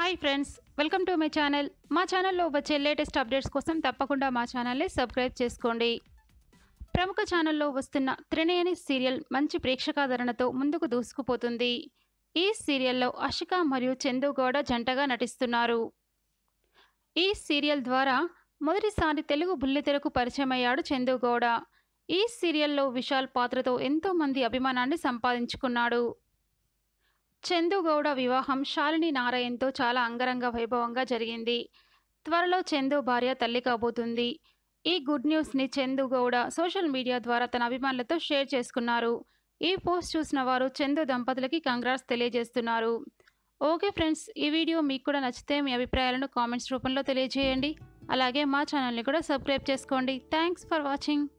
hi friends welcome to my channel మా ఛానల్లో వచ్చే లేటెస్ట్ అప్డేట్స్ కోసం తప్పకుండా మా ఛానల్ని సబ్స్క్రైబ్ చేసుకోండి ప్రముఖ ఛానల్లో వస్తున్న త్రినయని సీరియల్ మంచి ప్రేక్షకాదరణతో ముందుకు దూసుకుపోతుంది ఈ సీరియల్లో అషిక మరియు చందు గౌడ జంటగా నటిస్తున్నారు ఈ సీరియల్ ద్వారా మొదటిసారి తెలుగు బుల్లితెరకు పరిచయమయ్యాడు చందు గౌడ ఈ సీరియల్లో విశాల్ పాత్రతో ఎంతో మంది అభిమానాన్ని సంపాదించుకున్నాడు చందు గౌడ వివాహం శాలిని నారాయణ్తో చాలా అంగరంగ వైభవంగా జరిగింది త్వరలో చందు భార్య తల్లి కాబోతుంది ఈ గుడ్ న్యూస్ని చందు గౌడ సోషల్ మీడియా ద్వారా తన అభిమానులతో షేర్ చేసుకున్నారు ఈ పోస్ట్ చూసిన వారు చందు దంపతులకి కంగ్రాట్స్ తెలియజేస్తున్నారు ఓకే ఫ్రెండ్స్ ఈ వీడియో మీకు కూడా నచ్చితే మీ అభిప్రాయాలను కామెంట్స్ రూపంలో తెలియజేయండి అలాగే మా ఛానల్ని కూడా సబ్స్క్రైబ్ చేసుకోండి థ్యాంక్స్ ఫర్ వాచింగ్